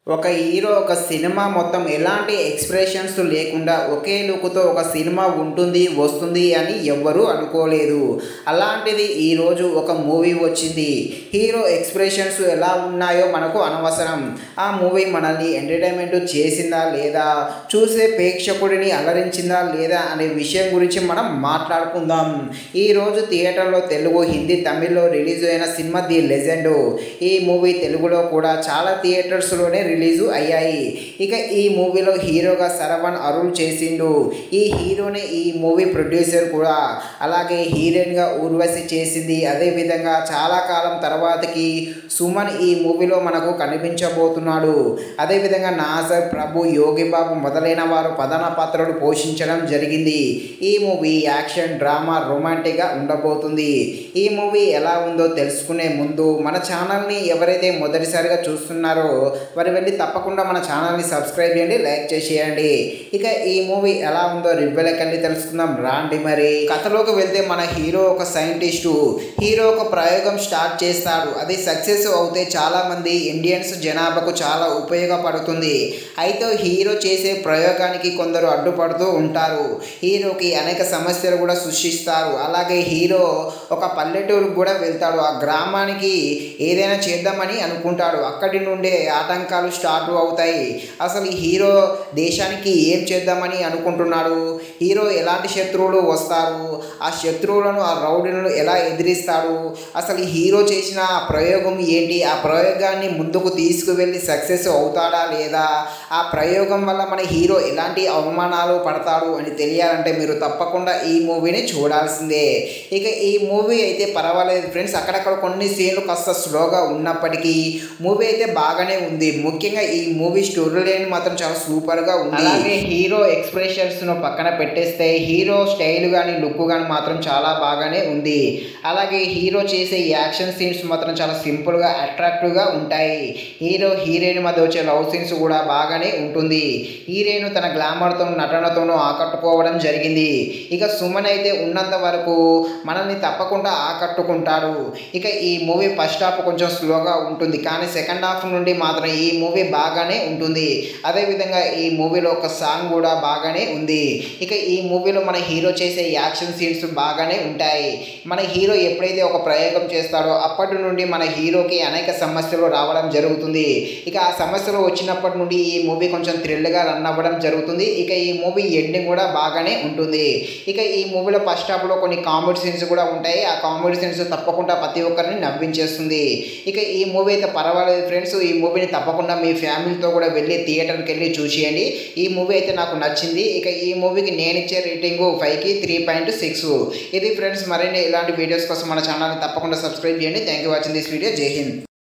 ఒక హీరో ఒక సినిమా మొత్తం ఎలాంటి ఎక్స్ప్రెషన్స్ లేకుండా ఒకే లుక్తో ఒక సినిమా ఉంటుంది వస్తుంది అని ఎవ్వరూ అనుకోలేదు అలాంటిది ఈరోజు ఒక మూవీ వచ్చింది హీరో ఎక్స్ప్రెషన్స్ ఎలా ఉన్నాయో మనకు అనవసరం ఆ మూవీ మనల్ని ఎంటర్టైన్మెంట్ చేసిందా లేదా చూసే ప్రేక్షకుడిని అలరించిందా లేదా అనే విషయం గురించి మనం మాట్లాడుకుందాం ఈరోజు థియేటర్లో తెలుగు హిందీ తమిళ్లో రిలీజ్ అయిన సినిమా ది లెజెండ్ ఈ మూవీ తెలుగులో కూడా చాలా థియేటర్స్లోనే రిలీజ్ అయ్యాయి ఇక ఈ మూవీలో హీరోగా శరవణ్ అరుణ్ చేసిండు ఈ హీరోని ఈ మూవీ ప్రొడ్యూసర్ కూడా అలాగే హీరోయిన్గా ఊర్వశి చేసింది అదేవిధంగా చాలా కాలం తర్వాతకి సుమన్ ఈ మూవీలో మనకు కనిపించబోతున్నాడు అదేవిధంగా నాసర్ ప్రభు యోగి బాబు మొదలైన వారు ప్రధాన పాత్రలు పోషించడం జరిగింది ఈ మూవీ యాక్షన్ డ్రామా రొమాంటిక్గా ఉండబోతుంది ఈ మూవీ ఎలా ఉందో తెలుసుకునే ముందు మన ఛానల్ని ఎవరైతే మొదటిసారిగా చూస్తున్నారో వారు వెళ్ళి తప్పకుండా మన ఛానల్ని సబ్స్క్రైబ్ చేయండి లైక్ చేసేయండి ఇక ఈ మూవీ ఎలా ఉందో రివ్యూలోకి వెళ్ళి తెలుసుకుందాం రాండి మరి కథలోకి వెళ్తే మన హీరో ఒక సైంటిస్టు హీరో ఒక ప్రయోగం స్టార్ట్ చేస్తాడు అది సక్సెస్ అవుతే చాలామంది ఇండియన్స్ జనాభాకు చాలా ఉపయోగపడుతుంది అయితే హీరో చేసే ప్రయోగానికి కొందరు అడ్డుపడుతూ ఉంటారు హీరోకి అనేక సమస్యలు కూడా సృష్టిస్తారు అలాగే హీరో ఒక పల్లెటూరుకు కూడా వెళ్తాడు ఆ గ్రామానికి ఏదైనా చేద్దామని అనుకుంటాడు అక్కడి నుండే ఆటంకాలు స్టార్ట్ అవుతాయి అసలు ఈ హీరో దేశానికి ఏం చేద్దామని అనుకుంటున్నాడు హీరో ఎలాంటి శత్రువులు వస్తారు ఆ శత్రువులను ఆ రౌడీలను ఎలా ఎదిరిస్తాడు అసలు ఈ హీరో చేసిన ఆ ప్రయోగం ఏంటి ఆ ప్రయోగాన్ని ముందుకు తీసుకువెళ్ళి సక్సెస్ అవుతాడా లేదా ఆ ప్రయోగం వల్ల మన హీరో ఎలాంటి అవమానాలు పడతాడు అని తెలియాలంటే మీరు తప్పకుండా ఈ మూవీని చూడాల్సిందే ఇక ఈ మూవీ అయితే పర్వాలేదు ఫ్రెండ్స్ అక్కడక్కడ కొన్ని సీన్లు కాస్త స్లోగా ఉన్నప్పటికీ మూవీ అయితే బాగానే ఉంది ముఖ్యంగా ఈ మూవీ స్టోరీ లైన్ మాత్రం చాలా సూపర్గా ఉంది అలాగే హీరో ఎక్స్ప్రెషన్స్ను పక్కన పెట్టేస్తే హీరో స్టైల్ కానీ లుక్ కానీ మాత్రం చాలా బాగానే ఉంది అలాగే హీరో చేసే యాక్షన్ సీన్స్ మాత్రం చాలా సింపుల్గా అట్రాక్టివ్గా ఉంటాయి హీరో హీరోయిన్ మధ్య వచ్చే లవ్ సీన్స్ కూడా బాగానే ఉంటుంది హీరోయిన్ తన గ్లామర్తో నటనతోనూ ఆకట్టుకోవడం జరిగింది ఇక సుమన్ అయితే ఉన్నంత వరకు మనల్ని తప్పకుండా ఆకట్టుకుంటాడు ఇక ఈ మూవీ ఫస్ట్ హాఫ్ కొంచెం స్లోగా ఉంటుంది కానీ సెకండ్ హాఫ్ నుండి మాత్రం ఈ మూవీ బాగానే ఉంటుంది అదేవిధంగా ఈ మూవీలో ఒక సాంగ్ కూడా బాగానే ఉంది ఇక ఈ మూవీలో మన హీరో చేసే యాక్షన్ సీన్స్ బాగానే ఉంటాయి మన హీరో ఎప్పుడైతే ఒక ప్రయోగం చేస్తాడో అప్పటి నుండి మన హీరోకి అనేక సమస్యలు రావడం జరుగుతుంది ఇక ఆ సమస్యలు వచ్చినప్పటి నుండి ఈ మూవీ కొంచెం థ్రిల్గా రన్ అవ్వడం జరుగుతుంది ఇక ఈ మూవీ ఎండింగ్ కూడా బాగానే ఉంటుంది ఇక ఈ మూవీలో ఫస్ట్ హాఫ్లో కొన్ని కామెడీ సీన్స్ కూడా ఉంటాయి ఆ కామెడీ సీన్స్ తప్పకుండా ప్రతి ఒక్కరిని నవ్వించేస్తుంది ఇక ఈ మూవీ అయితే పర్వాలేదు ఫ్రెండ్స్ ఈ మూవీని తప్పకుండా మీ ఫ్యామిలీతో కూడా వెళ్ళి థియేటర్కి వెళ్ళి చూసేయండి ఈ మూవీ అయితే నాకు నచ్చింది ఇక ఈ మూవీకి నేను ఇచ్చే రేటింగ్ ఫైవ్కి త్రీ పాయింట్ సిక్స్ ఇది ఫ్రెండ్స్ మరిన్ని ఇలాంటి వీడియోస్ కోసం మన ఛానల్ని తప్పకుండా సబ్స్క్రైబ్ చేయండి thank you watching this video Jai Hind